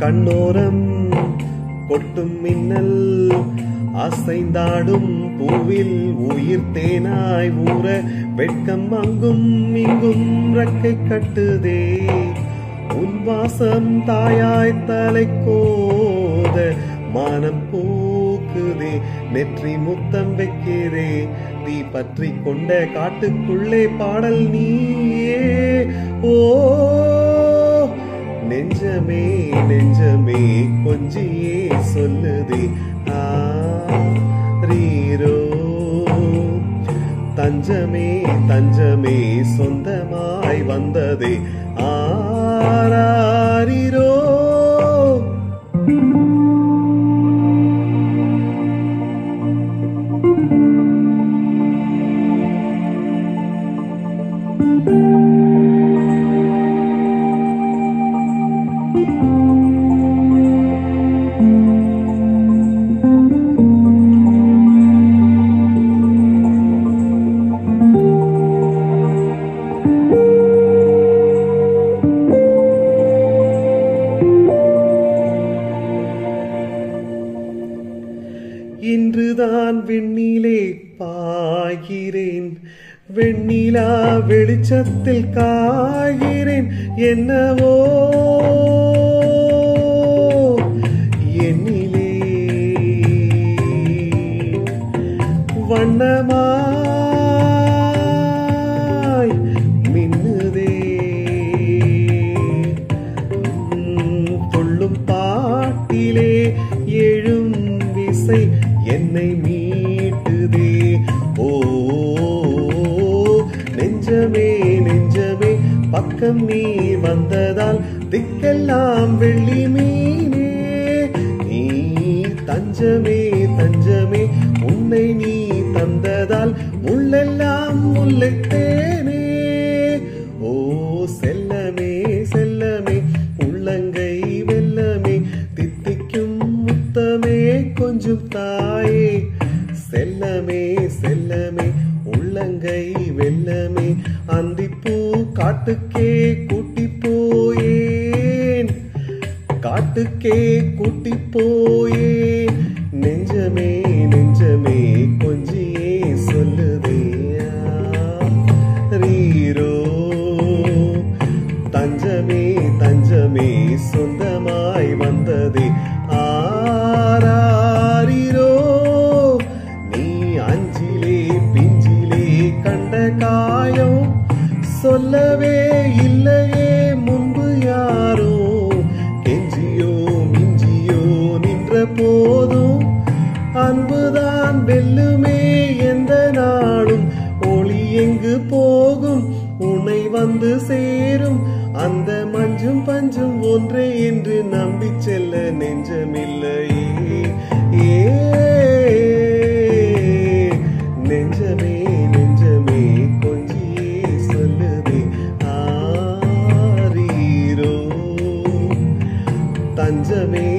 கண்ணோரம் கொட்டும் மின்னல் அசைந்தாடும் பூவில் உயிர் தேனாய் ஊற வெட்கம் அங்கும் இங்கும் ரக்கை கட்டுதே உன் வாசம் தாயாய் தலை கோத மானம் பூக்குதே நெற்றி முத்தம் வைக்கிறே தீ பற்றி கொண்ட காட்டுக்குள்ளே பாடல் நீயே ஓ நெஞ்சமே நெஞ்சமே கொஞ்சியே சொல்லுதே ஆ ரீரோ தஞ்சமே தஞ்சமே சொந்தமாய் வந்ததே ஆராரிரோ இன்றுதான் வெண்ணிலே பாய்கிறேன் வெண்ணிலா வெளிச்சத்தில் காய்கிறேன் என்னவோ என்னிலே வண்ணமாய் மின்னுதே உம், துள்ளும் பாட்டிலே எழும் விசை என்னை மீட்டுதே ஓ நெஞ்சமே நெஞ்சமே பக்கம் நீ வந்ததால் திக்கெல்லாம் வெள்ளி மீனே நீ தஞ்சமே தஞ்சமே உன்னை நீ தந்ததால் முள்ளெல்லாம் முல்லைத்தேனே ஓ செல்லமே செல்லமே உள்ளங்கை வெல்லமே தித்திக்கும் முத்தமே கொஞ்சம் தாயே செல்லமே செல்லமே உள்ளங்கை வெல்லமே அந்திப்பூ காட்டுக்கே கூட்டி போயேன் காட்டுக்கே கூட்டி போயே நெஞ்சமே நெஞ்சமே கொஞ்சியே சொல்லுதே ரீரோ தஞ்சமே தஞ்சமே சொந்தமாய் வந்ததே ஆராரிரோ நீ அஞ்சிலே பிஞ்சிலே கண்ட காயம் சொல்லவே இல்லையே முன்பு யாரோ கெஞ்சியோ மிஞ்சியோ நின்ற போதும் அன்புதான் வெல்லுமே எந்த நாளும் ஒளி எங்கு போகும் உன்னை வந்து சேரும் அந்த மஞ்சும் பஞ்சும் ஒன்றே என்று நம்பி செல்ல நெஞ்சமில்லையே ஏ நெஞ்சமே நெஞ்சமே கொஞ்சியே சொல்லுதே ஆரீரோ தஞ்சமே